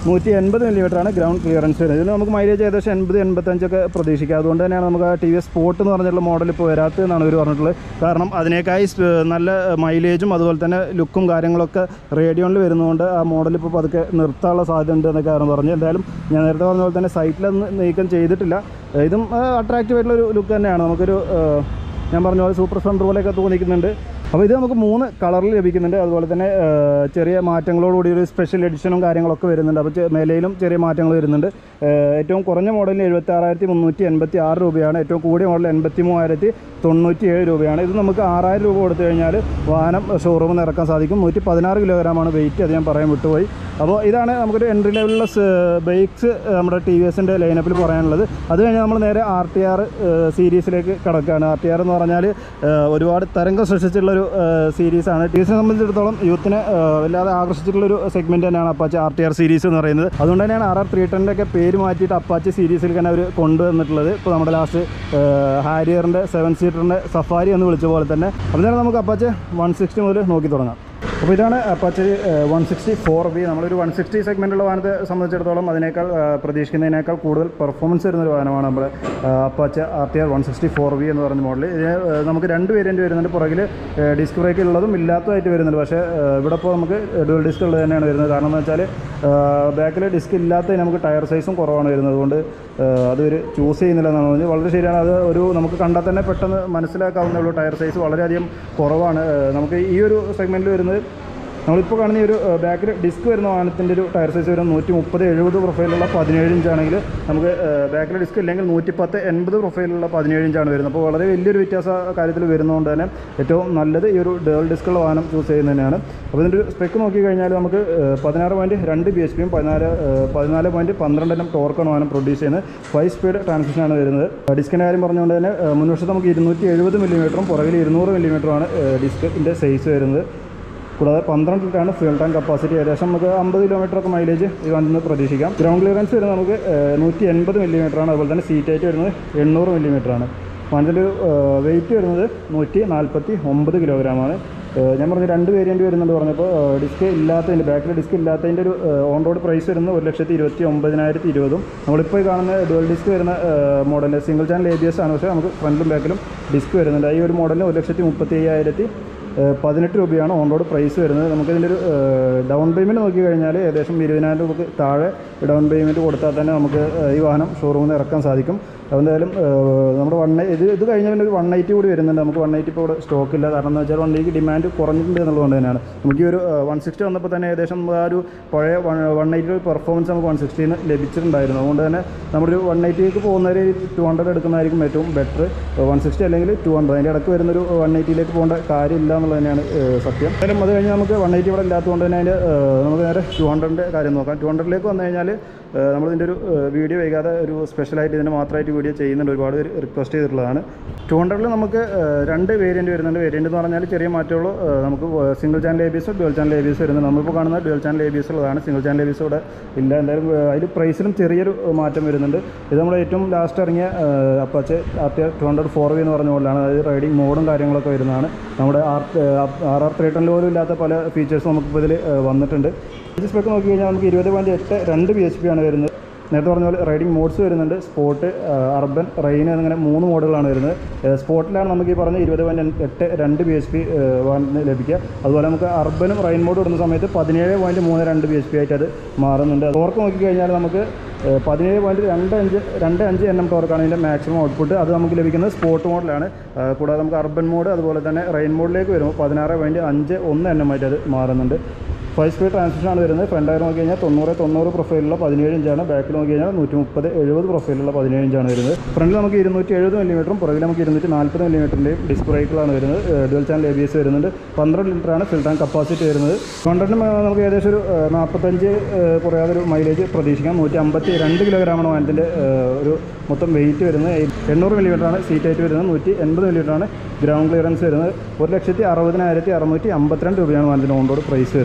നൂറ്റി എൺപത് മില്ലിമീറ്ററാണ് ഗ്രൗണ്ട് ക്ലിയറൻസ് വരുന്നത് ഇതിന് നമുക്ക് മൈലേജ് ഏകദേശം എൺപത് എൺപത്തഞ്ചൊക്കെ പ്രതീക്ഷിക്കാം അതുകൊണ്ട് തന്നെയാണ് നമുക്ക് ആ ടി വി എസ് സ്പോർട്ട് എന്ന് പറഞ്ഞിട്ടുള്ള മോഡൽ ഇപ്പോൾ വരാത്തതെന്നാണ് ഇവർ പറഞ്ഞിട്ടുള്ളത് കാരണം അതിനേക്കായി സ്- നല്ല മൈലേജും അതുപോലെ തന്നെ ലുക്കും കാര്യങ്ങളൊക്കെ റേഡിയോണിൽ വരുന്നതുകൊണ്ട് ആ മോഡൽ ഇപ്പോൾ പതുക്കെ നിർത്താനുള്ള സാധ്യത ഉണ്ട് എന്നൊക്കെയാണ് പറഞ്ഞത് എന്തായാലും ഞാൻ നേരത്തെ പറഞ്ഞ പോലെ തന്നെ സൈറ്റിലൊന്നും നീക്കം ചെയ്തിട്ടില്ല ഇതും അട്രാക്റ്റീവ് ആയിട്ടുള്ള ഒരു ലുക്ക് തന്നെയാണ് നമുക്കൊരു ആ, ഞാൻ പറഞ്ഞ പോലെ സൂപ്പർ സ്പ്ലെൻഡർ പോലെയൊക്കെ തോന്നിക്കുന്നുണ്ട് അപ്പോൾ ഇത് നമുക്ക് മൂന്ന് കളറിൽ ലഭിക്കുന്നുണ്ട് അതുപോലെ തന്നെ ആ, ചെറിയ മാറ്റങ്ങളോടുകൂടി ഒരു സ്പെഷ്യൽ എഡിഷനും കാര്യങ്ങളൊക്കെ വരുന്നുണ്ട് അപ്പോൾ ചെ- മേലയിലും ചെറിയ മാറ്റങ്ങൾ വരുന്നുണ്ട് ആ, ഏറ്റവും കുറഞ്ഞ മോഡലിന് എഴുപത്തി ആറായിരത്തി മുന്നൂറ്റി എൺപത്തി ആറ് രൂപയാണ് ഏറ്റവും കൂടിയ മോഡൽ എൺപത്തി മൂവായിരത്തി തൊണ്ണൂറ്റി ഏഴ് രൂപയാണ് ഇത് നമുക്ക് ആറായിരം രൂപ കൊടുത്തു കഴിഞ്ഞാൽ വാഹനം ഷോറൂമിൽ നിന്ന് ഇറക്കാൻ സാധിക്കും നൂറ്റി പതിനാറ് കിലോഗ്രാമാണ് വെയിറ്റ് അത് ഞാൻ പറയാൻ വിട്ടുപോയി അപ്പോൾ ഇതാണ് നമുക്കൊരു എൻട്രി ലെവലിലുള്ള ബൈക്സ് നമ്മുടെ ടി വി എസിൻ്റെ ലൈനപ്പിൽ പറയാനുള്ളത് അത് കഴിഞ്ഞ് നമ്മൾ നേരെ ആർ ടി ആർ സീരീസിലേക്ക് കിടക്കുകയാണ് ആർ ടി ആർ എന്ന് പറഞ്ഞാൽ ഒരുപാട് തരംഗം സൃഷ്ടിച്ചിട്ടുള്ളൊരു സീരീസാണ് ടി എസിനെ സംബന്ധിച്ചിടത്തോളം യൂത്തിനെ ആ, വല്ലാതെ ആകർഷിച്ചിട്ടുള്ളൊരു സെഗ്മെൻറ്റ് തന്നെയാണ് Apache R T R series എന്ന് പറയുന്നത് അതുകൊണ്ട് തന്നെയാണ് ആർ ആർ ത്രീ ടെൻ്റെ ഒക്കെ പേര് മാറ്റിയിട്ട് അപ്പാച്ചി സീരീസിൽ തന്നെ അവർ കൊണ്ടുവന്നിട്ടുള്ളത് ഇപ്പോൾ നമ്മുടെ ലാസ്റ്റ് ഹാരിയറിൻ്റെ സെവൻ സീറ്ററിൻ്റെ സഫാരി എന്ന് വിളിച്ച പോലെ തന്നെ അപ്പോൾ തന്നെ നമുക്ക് അപ്പാച്ചി വൺ സിക്സ്റ്റി മുതൽ നോക്കി തുടങ്ങാം അപ്പോൾ ഇതാണ് Apache one sixty four B നമ്മളൊരു വൺ സിക്സ്റ്റി സെഗ്മെൻറ്റുള്ള വാഹനത്തെ സംബന്ധിച്ചിടത്തോളം അതിനേക്കാൾ ആ, പ്രതീക്ഷിക്കുന്നതിനേക്കാൾ കൂടുതൽ പെർഫോമൻസ് വരുന്ന ഒരു വാഹനമാണ് നമ്മുടെ Apache R T R one sixty four B എന്ന് പറഞ്ഞ മോഡൽ ഇതിന് ആ, നമുക്ക് രണ്ട് വേരിയൻറ്റ് വരുന്നുണ്ട് പുറകിൽ ഡിസ്ക് ബ്രേക്ക് ഉള്ളതും ഇല്ലാത്തതായിട്ട് വരുന്നുണ്ട് പക്ഷേ ആ, ഇവിടെ ഇപ്പോൾ നമുക്ക് ഡുവൽ ഡിസ്ക് ഉള്ളത് തന്നെയാണ് വരുന്നത് കാരണം എന്ന് വെച്ചാൽ ബാക്കിൽ ഡിസ്ക് ഇല്ലാത്തതിന് നമുക്ക് ടയർ സൈസും കുറവാണ് വരുന്നത് അതുകൊണ്ട് ആ, അത് ഒരു ചൂസ് ചെയ്യുന്നില്ല എന്നാണ് പറഞ്ഞത് വളരെ ശരിയാണ് അത് ഒരു നമുക്ക് കണ്ടാൽ തന്നെ പെട്ടെന്ന് മനസ്സിലാക്കാവുന്നേ ഉള്ളൂ ടയർ സൈസ് വളരെയധികം കുറവാണ് ആ, നമുക്ക് ഈ ഒരു സെഗ്മെൻറ്റിൽ വരുന്നത് നമ്മളിപ്പോൾ കാണുന്ന ഈ ഒരു ബാക്കിൽ ഡിസ്ക് വരുന്ന വാഹനത്തിൻ്റെ ഒരു ടയർ സൈസ് വരുന്നത് നൂറ്റി മുപ്പത് എഴുപത് പ്രൊഫൈലുള്ള പതിനേഴ് ഇഞ്ചാണെങ്കിൽ നമുക്ക് ബാക്കിൽ ഡിസ്ക് ഇല്ലെങ്കിൽ നൂറ്റി പത്ത് എൺപത് പ്രൊഫൈലുള്ള പതിനേഴ് ഇഞ്ചാണ് വരുന്നത് അപ്പോൾ വളരെ വലിയൊരു വ്യത്യാസ കാര്യത്തിൽ വരുന്നതുകൊണ്ട് തന്നെ ഏറ്റവും നല്ലത് ഈ ഒരു ഡേൾ ഡിസ്കുള്ള വാഹനം ചൂസ് ചെയ്യുന്നത് തന്നെയാണ് അപ്പോൾ ഇതിൻ്റെ ഒരു സ്പെക്ക് നോക്കി കഴിഞ്ഞാൽ നമുക്ക് പതിനാറ് പോയിൻറ്റ് രണ്ട് ബി എച്ച് പിയും പതിനാല് പതിനാല് പോയിൻറ്റ് പന്ത്രണ്ട് എണ്ണം ടോർക്കാണ് വാഹനം പ്രൊഡ്യൂസ് ചെയ്യുന്നത് ഫൈവ് സ്പീഡ് ട്രാൻസ്മിഷനാണ് വരുന്നത് ഡിസ്കിൻ്റെ കാര്യം പറഞ്ഞുകൊണ്ട് തന്നെ ഏഹ്, മുൻവശത്ത് നമുക്ക് ഇരുന്നൂറ്റി എഴുപത് മില്ലിമീറ്ററും പുറകിൽ ഇരുന്നൂറ് മില്ലിമീറ്ററുമാണ് ഡിസ്കിൻ്റെ സൈസ് വരുന്നത് കൂടാതെ പന്ത്രണ്ട് ലിറ്ററാണ് ഫ്യൂൽ ടാങ്ക് കപ്പാസിറ്റി ഏകദേശം നമുക്ക് അമ്പത് കിലോമീറ്റർ ഒക്കെ മൈലേജ് ഈ വണ്ടിന്ന് പ്രതീക്ഷിക്കാം ഗ്രൗണ്ട് ക്ലിയറൻസ് വരുന്നത് നമുക്ക് നൂറ്റി എൺപത് മില്ലിമീറ്ററാണ് അതുപോലെ തന്നെ സീറ്റ് ഹൈറ്റ് വരുന്നത് എണ്ണൂറ് മില്ലിമീറ്ററാണ് വണ്ടിൻ്റെ വെയിറ്റ് വരുന്നത് നൂറ്റി നാൽപ്പത്തി ഒമ്പത് കിലോഗ്രാമാണ് ഏഹ് ഞാൻ പറഞ്ഞ രണ്ട് വേരിയൻറ്റ് വരുന്നുണ്ട് പറഞ്ഞപ്പോൾ ഡിസ്ക് ഇല്ലാത്തതിൻ്റെ ബാക്കിൽ ഡിസ്ക് ഇല്ലാത്തതിൻ്റെ ഒരു ഓൺ റോഡ് പ്രൈസ് വരുന്നത് ഒരു ലക്ഷത്തി ഇരുപത്തി ഒമ്പതിനായിരത്തി ഇരുപതും നമ്മളിപ്പോൾ ഈ കാണുന്ന ഡുവൽ ഡിസ്ക് വരുന്ന model single channel A B S ആണ് പക്ഷേ നമുക്ക് ഫ്രണ്ടിലും ബാക്കിലും ഡിസ്ക് വരുന്നുണ്ട് ഈ ഒരു മോഡലിന് ഒരു ലക്ഷത്തി മുപ്പത്തി അയ്യായിരത്തി ഏഹ് പതിനെട്ട് രൂപയാണ് ഓൺ റോഡ് പ്രൈസ് വരുന്നത് നമുക്കിതിൻ്റെ ഒരു ഡൗൺ പേയ്മെൻറ്റ് നോക്കി കഴിഞ്ഞാൽ ഏകദേശം ഇരുപതിനായിരം രൂപയ്ക്ക് താഴെ ഡൗൺ പേയ്മെൻറ്റ് കൊടുത്താൽ തന്നെ നമുക്ക് ഏഹ് ഈ വാഹനം ഷോറൂമിൽ നിന്ന് ഇറക്കാൻ സാധിക്കും എന്തായാലും ഏഹ് നമ്മുടെ വൺ ഇത് ഇത് കഴിഞ്ഞ പിന്നെ ഒരു വൺ എയ്റ്റി കൂടി വരുന്നുണ്ട് നമുക്ക് വൺ എയ്റ്റി ഇപ്പോൾ ഇവിടെ സ്റ്റോക്ക് ഇല്ല കാരണം എന്ന് വെച്ചാൽ വൺ എയ്റ്റിക്ക് ഡിമാൻഡ് കുറഞ്ഞിട്ടുണ്ട് എന്നുള്ളതുകൊണ്ട് തന്നെയാണ് നമുക്ക് ഈ ഒരു വൺ സിക്സ്റ്റി വന്നപ്പോൾ തന്നെ ഏകദേശം ആ ഒരു പഴയ വൺ എയ്റ്റി പെർഫോമൻസ് നമുക്ക് വൺ സിക്സ്റ്റിയിൽ നിന്ന് ലഭിച്ചിട്ടുണ്ടായിരുന്നു അതുകൊണ്ട് തന്നെ നമ്മളൊരു വൺ എയ്റ്റിക്ക് പോകുന്നവർ ടു ഹൺഡ്രഡ് എടുക്കുന്നതായിരിക്കും ഏറ്റവും ബെറ്റർ വൺ സിക്സ്റ്റി അല്ലെങ്കിൽ ടു ഹൺഡ്രഡ് അതിൻ്റെ ഇടയ്ക്ക് വരുന്നൊരു വൺ എയ്റ്റിയിലേക്ക് പോകേണ്ട കാര്യമില്ല എന്നുള്ളത് തന്നെയാണ് ഏഹ് സത്യം എന്തായാലും അത് കഴിഞ്ഞ് നമുക്ക് വൺ എയ്റ്റി ഇവിടെ ഇല്ലാത്തതുകൊണ്ട് തന്നെ അതിൻ്റെ ഏഹ് നമുക്ക് നേരെ ടു ഹൺഡ്രഡിൻ്റെ കാര്യം നോക്കാം ടു ഹൺഡ്രഡിലേക്ക് വന്നു കഴിഞ്ഞാൽ ഏഹ് നമ്മളിതിൻ്റെ ഒരു ഏഹ് വീഡിയോ വൈകാതെ ഒരു സ്പെഷ്യലായിട്ട് ഇതിന് മാത്രമായിട്ട് വീഡിയോ ചെയ്യുന്നുണ്ട് ഒരുപാട് പേര് റിക്വസ്റ്റ് ചെയ്തിട്ടുള്ളതാണ് ടു ഹൺഡ്രഡിൽ നമുക്ക് ഏഹ് രണ്ട് വേരിയൻറ്റ് വരുന്നുണ്ട് വേരിയൻറ്റ് എന്ന് പറഞ്ഞാൽ ചെറിയ മാറ്റമുള്ളൂ ഏഹ് നമുക്ക് single channel A B S dual channel A B S വരുന്നത് നമ്മളിപ്പോൾ കാണുന്ന dual channel A B S ഉള്ളതാണ് single channel A B S ഇവിടെ ഇല്ല എന്തായാലും ഏഹ് അതിൽ പ്രൈസിലും ചെറിയൊരു മാറ്റം വരുന്നുണ്ട് ഇത് നമ്മൾ ഏറ്റവും ലാസ്റ്റ് ഇറങ്ങിയ Apache R T R two hundred four V എന്ന് പറഞ്ഞ മോഡലാണ് അതായത് റൈഡിംഗ് മോഡും കാര്യങ്ങളൊക്കെ വരുന്നതാണ് നമ്മുടെ ആർ ആർ ആർ ത്രീ ടെന്നിൽ പോലും ഇല്ലാത്ത പല ഫീച്ചേഴ്സും നമുക്കിപ്പോൾ ഇതിൽ വന്നിട്ടുണ്ട് ഇത് സ്പെക്ക് നോക്കി കഴിഞ്ഞാൽ നമുക്ക് ഇരുപത് പോയിൻറ്റ് എട്ട് രണ്ട് ബി എച്ച് പി ആണ് വരുന്നത് നേരത്തെ പറഞ്ഞ പോലെ റൈഡിംഗ് മോഡ്സ് വരുന്നുണ്ട് സ്പോർട്ട് അർബൻ റെയിൻ എന്നിങ്ങനെ മൂന്ന് മോഡുകളാണ് വരുന്നത് ഏഹ് സ്പോർട്ടിലാണ് നമുക്ക് ഈ പറഞ്ഞ ഇരുപത് പോയിൻറ്റ് എട്ട് രണ്ട് ബി എച്ച് പി വാഹനത്തിന് ലഭിക്കുക അതുപോലെ നമുക്ക് അർബനും റെയിൻ മോഡ് ഇടുന്ന സമയത്ത് പതിനേഴ് പോയിൻറ്റ് മൂന്ന് രണ്ട് ബി എച്ച് പി ആയിട്ട് അത് മാറുന്നുണ്ട് ടോർക്ക് നോക്കിക്കഴിഞ്ഞാൽ നമുക്ക് ഏഹ് പതിനേഴ് പോയിൻറ്റ് രണ്ട് അഞ്ച് രണ്ട് അഞ്ച് എൻ എം ടോർക്കാണ് ഇതിൻ്റെ മാക്സിമം ഔട്ട്പുട്ട് അത് നമുക്ക് ലഭിക്കുന്നത് സ്പോർട്ട് മോഡിലാണ് ഏഹ് കൂടാതെ നമുക്ക് അർബൻ മോഡ് അതുപോലെ തന്നെ റെയിൻ മോഡിലേക്ക് വരുമ്പോൾ പതിനാറ് പോയിൻറ്റ് അഞ്ച് ഒന്ന് എൻ എം ആയിട്ട് അത് മാറുന്നുണ്ട് ഫൈവ് സ്പീഡ് ട്രാൻസ്മിഷൻ ആണ് വരുന്നത് ഫ്രണ്ട് ടയർ നോക്കി കഴിഞ്ഞാൽ തൊണ്ണൂറ് തൊണ്ണൂറ് പ്രൊഫൈലുള്ള പതിനേഴ് ഇഞ്ചാണ് ബാക്കിൽ നോക്കി കഴിഞ്ഞാൽ നൂറ്റി മുപ്പത് എഴുപത് പ്രൊഫൈലുള്ള പതിനേഴ് ഇഞ്ചാണ് വരുന്നത് ഫ്രണ്ടിൽ നമുക്ക് ഇരുന്നൂറ്റി എഴുപത് മില്ലിമീറ്ററും പുറകിൽ നമുക്ക് ഇരുന്നൂറ്റി നാൽപ്പത് മില്ലിമീറ്ററിൻ്റെയും ഡിസ്ക് ബ്രേക്കുകളാണ് വരുന്നത് dual channel A B S വരുന്നുണ്ട് പന്ത്രണ്ട് ലിറ്ററാണ് ഫിൽ ടാങ്ക് കപ്പാസിറ്റി വരുന്നത് കൊണ്ടറിന് നമുക്ക് ഏകദേശം ഒരു ഏഹ്, നാൽപ്പത്തഞ്ച് ഏഹ്, കുറയാതെ ഒരു മൈലേജ് പ്രതീക്ഷിക്കാം നൂറ്റി അമ്പത്തി രണ്ട് കിലോഗ്രാമാണ് വാഹനത്തിൻ്റെ ഏഹ്, ഒരു മൊത്തം വെയിറ്റ് വരുന്നത് എണ്ണൂറ് മില്ലിമീറ്ററാണ് സീറ്റ് ഹൈറ്റ് വരുന്നത് നൂറ്റി എൺപത് മില്ലിമീറ്ററാണ് ഗ്രൗണ്ട് ക്ലിയറൻസ് വരുന്നത് ഒരു ലക്ഷത്തി അറുപതിനായിരത്തി അറുന്നൂറ്റി അമ്പത്തിരണ്ട് രൂപയാണ് വാഹനത്തിൻ്റെ ഓൺ റോഡ് പ്രൈസ് വരുന്നത്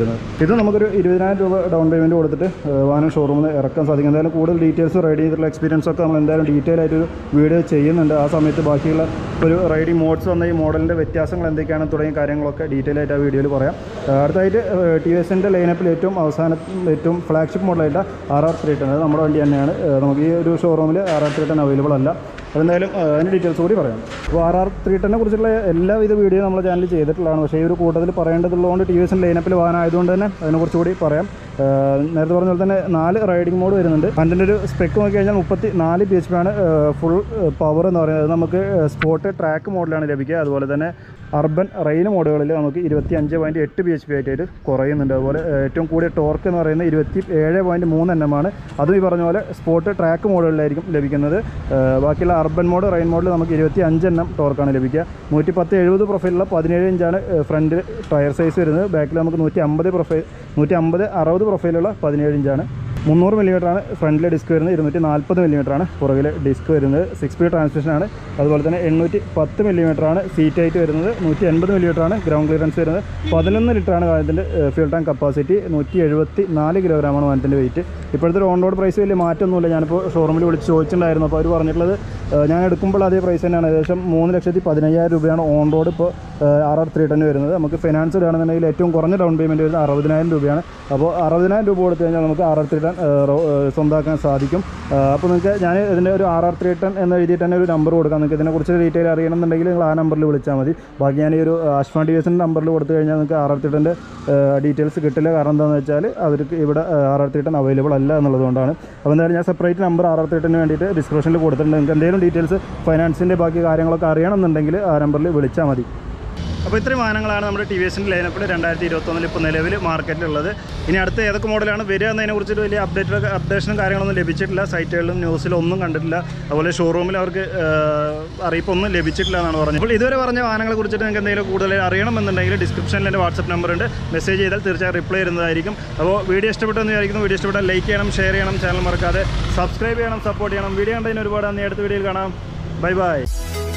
ഇത് നമുക്കൊരു ഇരുപതിനായിരം രൂപ ഡൗൺ പേയ്മെൻറ്റ് കൊടുത്തിട്ട് ഏഹ്, വാഹനം ഷോറൂമിൽ നിന്ന് ഇറക്കാൻ സാധിക്കും എന്തായാലും കൂടുതൽ ഡീറ്റെയിൽസ് റൈഡ് ചെയ്തിട്ടുള്ള എക്സ്പീരിയൻസ് ഒക്കെ നമ്മൾ എന്തായാലും ഡീറ്റെയിൽ ആയിട്ടൊരു വീഡിയോ ചെയ്യുന്നുണ്ട് ആ സമയത്ത് ബാക്കിയുള്ള ഒരു റൈഡിങ് മോഡ്സ് വന്ന ഈ മോഡലിൻ്റെ വ്യത്യാസങ്ങൾ എന്തൊക്കെയാണ് തുടങ്ങിയ കാര്യങ്ങളൊക്കെ ഡീറ്റെയിൽ ആയിട്ട് ആ വീഡിയോയിൽ പറയാം ഏഹ്, അടുത്തായിട്ട് ടി വി എസിൻ്റെ ലൈനപ്പിൽ ഏറ്റവും അവസാന ഏറ്റവും ഫ്ലാഗ്ഷിപ്പ് മോഡലായിട്ട് ആർ ആർ ത്രീ ടെൻ അത് നമ്മുടെ വണ്ടി തന്നെയാണ് ഏഹ്, നമുക്ക് ഈ ഒരു ഷോറൂമിൽ R R three ten available അല്ല അതെന്തായാലും ഏഹ്, അതിൻ്റെ ഡീറ്റെയിൽസ് കൂടി പറയാം അപ്പോൾ ആർ ആർ ത്രീ ടെന്നെ കുറിച്ചുള്ള എല്ലാവിധ വീഡിയോ നമ്മുടെ ചാനലിൽ ചെയ്തിട്ടുള്ളതാണ് പക്ഷേ ഈ ഒരു കൂട്ടത്തിൽ പറയേണ്ടതുള്ളതുകൊണ്ട് ടി വി എസിൻ്റെ ലൈനപ്പിൽ വാഹനം ആയതുകൊണ്ട് തന്നെ അതിനെക്കുറിച്ച് കൂടി പറയാം ഏഹ്, നേരത്തെ പറഞ്ഞ പോലെ തന്നെ നാല് റൈഡിംഗ് മോഡ് വരുന്നുണ്ട് അതിൻ്റെ ഒരു സ്പെക്ക് നോക്കി കഴിഞ്ഞാൽ മുപ്പത്തി നാല് പി എച്ച് പി ആണ് ഫുൾ പവർ എന്ന് പറയുന്നത് അത് നമുക്ക് സ്പോട്ട് ട്രാക്ക് മോഡിലാണ് ലഭിക്കുക അതുപോലെ തന്നെ അർബൻ റെയിൻ മോഡുകളിൽ നമുക്ക് ഇരുപത്തി അഞ്ച് പോയിൻറ്റ് എട്ട് ബി എച്ച് പി ആയിട്ട് കുറയുന്നുണ്ട് അതുപോലെ ഏഹ്, ഏറ്റവും കൂടിയ ടോർക്ക് എന്ന് പറയുന്നത് ഇരുപത്തി ഏഴ് പോയിൻറ്റ് മൂന്ന് എൻ എം ആണ് അതും ഈ പറഞ്ഞ പോലെ സ്പോട്ട് ട്രാക്ക് മോഡുകളിലായിരിക്കും ലഭിക്കുന്നത് ഏഹ്, ബാക്കിയുള്ള അർബൻ മോഡ് റെയിൻ മോഡിൽ നമുക്ക് ഇരുപത്തി അഞ്ച് എണ്ണം ടോർക്കാണ് ലഭിക്കുക നൂറ്റി പത്ത് എഴുപത് പ്രൊഫൈലുള്ള പതിനേഴ് ഇഞ്ചാണ് ഫ്രണ്ട് ടയർ സൈസ് വരുന്നത് ബാക്കിൽ നമുക്ക് നൂറ്റി അമ്പത് പ്രൊഫൈൽ നൂറ്റി അമ്പത് അറുപത് പ്രൊഫൈലുള്ള പതിനേഴ് ഇഞ്ചാണ് മുന്നൂറ് മില്ലിമീറ്ററാണ് ഫ്രണ്ടിലെ ഡിസ്ക് വരുന്നത് ഇരുന്നൂറ്റി നാൽപ്പത് മില്ലിമീറ്ററാണ് പുറകിലെ ഡിസ്ക് വരുന്നത് സിക്സ് സ്പീഡ് ട്രാൻസ്മിഷനാണ് അതുപോലെ തന്നെ എണ്ണൂറ്റി പത്ത് മില്ലിമീറ്ററാണ് സീറ്റ് ഹൈറ്റ് വരുന്നത് നൂറ്റി എൺപത് മില്ലിമീറ്ററാണ് ഗ്രൗണ്ട് ക്ലിയറൻസ് വരുന്നത് പതിനൊന്ന് ലിറ്ററാണ് വാഹനത്തിൻ്റെ ഫ്യൂൽ ടാങ്ക് കപ്പാസിറ്റി നൂറ്റി എഴുപത്തി നാല് കിലോഗ്രാമാണ് വാഹനത്തിൻ്റെ വെയിറ്റ് ഇപ്പോഴത്തെ ഒരു ഓൺ റോഡ് പ്രൈസ് വലിയ മാറ്റമൊന്നുമില്ല ഞാനിപ്പോൾ ഷോറൂമിൽ വിളിച്ച് ചോദിച്ചിട്ടുണ്ടായിരുന്നു അപ്പോൾ അവർ പറഞ്ഞിട്ടുള്ളത് ഏഹ്, ഞാൻ എടുക്കുമ്പോൾ അതേ പ്രൈസ് തന്നെയാണ് ഏകദേശം മൂന്ന് ലക്ഷത്തി പതിനയ്യായിരം രൂപയാണ് ഓൺ റോഡ് ഇപ്പോൾ ആർ ആർ ത്രീ ടെൻ വരുന്നത് നമുക്ക് ഫിനാൻസ് ഇടുകയാണെന്നുണ്ടെങ്കിൽ ഏറ്റവും കുറഞ്ഞ ഡൗൺ പേയ്മെൻറ്റ് വരുന്നത് അറുപതിനായിരം രൂപയാണ് അപ്പോൾ അറുപതിനായിരം രൂപ കൊടുത്തു കഴിഞ്ഞാൽ നമുക്ക് ആർ ആർ ത്രീ ടെൻ സ്വന്തമാക്കാൻ സാധിക്കും അപ്പോൾ നിങ്ങൾക്ക് ഞാൻ ഇതിൻ്റെ ഒരു ആർ ആർ ത്രീ ടെൻ എന്ന് എഴുതിയിട്ട് തന്നെ ഒരു നമ്പർ കൊടുക്കാം നിങ്ങൾക്ക് ഇതിനെക്കുറിച്ച് ഡീറ്റെയിൽ അറിയണമെന്നുണ്ടെങ്കിൽ നിങ്ങൾ ആ നമ്പറിൽ വിളിച്ചാൽ മതി ബാക്കി ഞാൻ ഈ ഒരു അഷ്ഫാൻ ടി എസിൻ്റെ നമ്പറിൽ കൊടുത്തു കഴിഞ്ഞാൽ നിങ്ങൾക്ക് ആർ ആർ ത്രീ ടെൻ്റെ ഡീറ്റെയിൽസ് കിട്ടില്ല കാരണം എന്താണെന്ന് വെച്ചാൽ അവർക്ക് ഇവിടെ R R three ten available അല്ല എന്നുള്ളതുകൊണ്ടാണ് അപ്പോൾ എന്തായാലും ഞാൻ separate number R R three ten വേണ്ടിയിട്ട് ഡിസ്ക്രിപ്ഷനിൽ കൊടുത്തിട്ടുണ്ട് നിങ്ങൾക്ക് എന്തെങ്കിലും ഡീറ്റെയിൽസ് ഫൈനാൻസിൻ്റെ ബാക്കി കാര്യങ്ങളൊക്കെ അറിയണമെന്നുണ്ടെങ്കിൽ ആ നമ്പറിൽ വിളിച്ചാൽ മതി അപ്പോൾ ഇത്രയും വാഹനങ്ങളാണ് നമ്മുടെ ടി വി എസിൻ്റെ ലൈനപ്പിൽ രണ്ടായിരത്തി ഇരുപത്തൊന്നിൽ ഇപ്പോൾ നിലവിൽ മാർക്കറ്റിലുള്ളത് ഇനി അടുത്ത ഏതൊക്കെ മോഡലാണ് വരിക എന്നതിനെക്കുറിച്ചൊരു വലിയ അപ്ഡേറ്റ് അപ്ഡേഷനും കാര്യങ്ങളൊന്നും ലഭിച്ചിട്ടില്ല സൈറ്റുകളിലും ന്യൂസിലും ഒന്നും കണ്ടിട്ടില്ല അതുപോലെ ഷോറൂമിൽ അവർക്ക് ഏഹ്, അറിയിപ്പൊന്നും ലഭിച്ചിട്ടില്ല എന്നാണ് പറഞ്ഞത് അപ്പോൾ ഇതുവരെ പറഞ്ഞ വാഹനങ്ങളെ കുറിച്ചിട്ട് നിങ്ങൾക്ക് എന്തെങ്കിലും കൂടുതൽ അറിയണമെന്നുണ്ടെങ്കിൽ ഡിസ്ക്രിപ്ഷനിൽ എൻ്റെ വാട്സപ്പ് നമ്പർ ഉണ്ട് മെസ്സേജ് ചെയ്താൽ തീർച്ചയായും റിപ്ലൈ ചെയ്യുന്നതായിരിക്കും അപ്പോൾ വീഡിയോ ഇഷ്ടപ്പെട്ടെന്ന് വിചാരിക്കുന്നു വീഡിയോ ഇഷ്ടപ്പെട്ടാൽ ലൈക്ക് ചെയ്യണം ഷെയർ ചെയ്യണം ചാനൽ മറക്കാതെ സബ്സ്ക്രൈബ് ചെയ്യണം സപ്പോർട്ട് ചെയ്യണം വീഡിയോ കണ്ടതിന് ഒരുപാട് നന്ദി അടുത്ത വീഡിയോയിൽ കാണാം ബൈ ബൈ